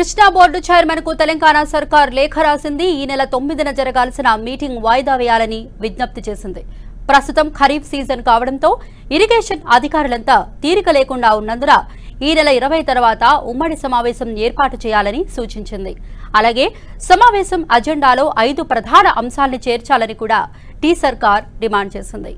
Krishna board chairman కు తెలంగాణ సర్కార్ లేఖ రాసింది ఈ నెల తొమ్మిదిన జరగాల్సిన మీటింగ్ వాయిదా వేయాలని విజ్ఞప్తి చేసింది ప్రస్తుతం ఖరీఫ్ సీజన్ కావడంతో ఇరిగేషన్ అధికారులంతా తీరిక లేకుండా ఉన్నందున ఈ నెల ఇరవై తర్వాత ఉమ్మడి సమావేశం ఏర్పాటు చేయాలని సూచించింది అలాగే సమావేశం అజెండాలో ఐదు ప్రధాన అంశాల్ని చేర్చాలని కూడా టీ సర్కార్ డిమాండ్ చేసింది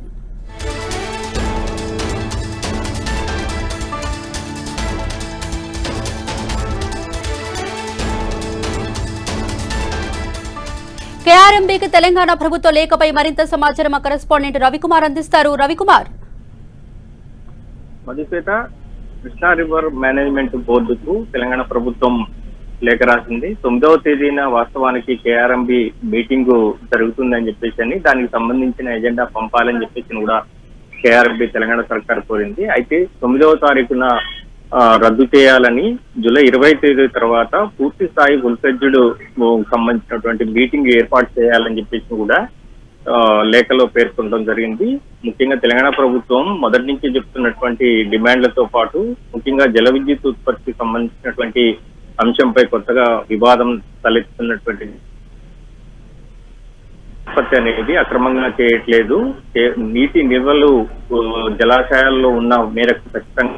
కేఆర్ఎంబీకి తెలంగాణ ప్రభుత్వ లేఖపై మరింత సమాచారం మా కరెస్పాండెంట్ రవికుమార్ అందిస్తారు రవికుమార్ మధుశ్వేత కృష్ణా రివర్ మేనేజ్మెంట్ బోర్డుకు తెలంగాణ ప్రభుత్వం లేఖ రాసింది తొమ్మిదవ తేదీన వాస్తవానికి కేఆర్ఎంబి మీటింగ్ జరుగుతుందని చెప్పేసి అని దానికి సంబంధించిన ఎజెండా పంపాలని చెప్పేసి కూడా కేఆర్ఎంబి తెలంగాణ సర్కార్ కోరింది అయితే తొమ్మిదవ తారీఖున ఆ, రద్దు చేయాలని జూలై ఇరవై తేదీ తర్వాత పూర్తి స్థాయి ఫుల్ఫెడ్జ్డ్ సంబంధించినటువంటి మీటింగ్ ఏర్పాటు చేయాలని చెప్పేసి కూడా ఆ, లేఖలో పేర్కొనడం జరిగింది ముఖ్యంగా తెలంగాణ ప్రభుత్వం మొదటి నుంచి చెప్తున్నటువంటి డిమాండ్లతో పాటు ముఖ్యంగా జల విద్యుత్ ఉత్పత్తికి సంబంధించినటువంటి అంశంపై కొత్తగా వివాదం తలెత్తుతున్నటువంటి ఉత్పత్తి అనేది అక్రమంగా చేయట్లేదు చే- నీటి నిల్వలు ఆ, జలాశయాల్లో ఉన్న మేరకు ఖచ్చితంగా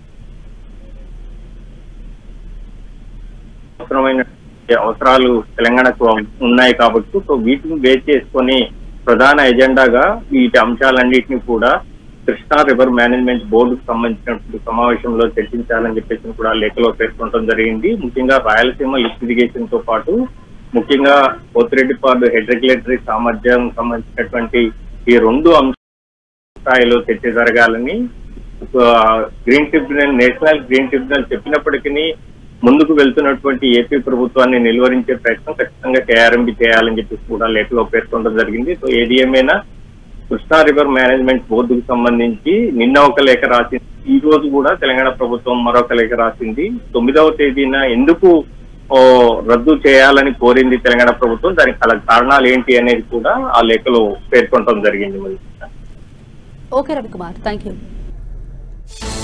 అవసరమైన అవసరాలు తెలంగాణకు ఉన్నాయి కాబట్టి సో వీటిని బేస్ చేసుకొని ప్రధాన ఎజెండాగా వీటి అంశాలన్నింటినీ కూడా కృష్ణా రివర్ మేనేజ్మెంట్ బోర్డుకు సంబంధించినటువంటి సమావేశంలో చర్చించాలని చెప్పేసి కూడా లేఖలో పేర్కొనడం జరిగింది ముఖ్యంగా రాయలసీమ లిఫ్ట్ ఇరిగేషన్ తో పాటు ముఖ్యంగా పోతిరెడ్డిపాడు హెడ్ రెగ్యులేటరీ సామర్థ్యం సంబంధించినటువంటి ఈ రెండు అంశాల స్థాయిలో చర్చ జరగాలని ఆ, green tribunal national green tribunal చెప్పినప్పటికీ ముందుకు వెళ్తున్నటువంటి ఏపీ ప్రభుత్వాన్ని నిలువరించే ప్రయత్నం ఖచ్చితంగా కేఆర్ఎంబి చేయాలని చెప్పేసి కూడా లేఖలో పేర్కొనడం జరిగింది సో ఏది ఏమైనా కృష్ణా రివర్ మేనేజ్మెంట్ బోర్డుకు సంబంధించి నిన్న ఒక లేఖ రాసింది ఈ రోజు కూడా తెలంగాణ ప్రభుత్వం మరొక లేఖ రాసింది తొమ్మిదవ తేదీన ఎందుకు ఓ, రద్దు చేయాలని కోరింది తెలంగాణ ప్రభుత్వం దానికి గల కారణాలు ఏంటి అనేది కూడా ఆ లేఖలో పేర్కొనడం జరిగింది మరి ఓకే రవికుమార్ థ్యాంక్ యూ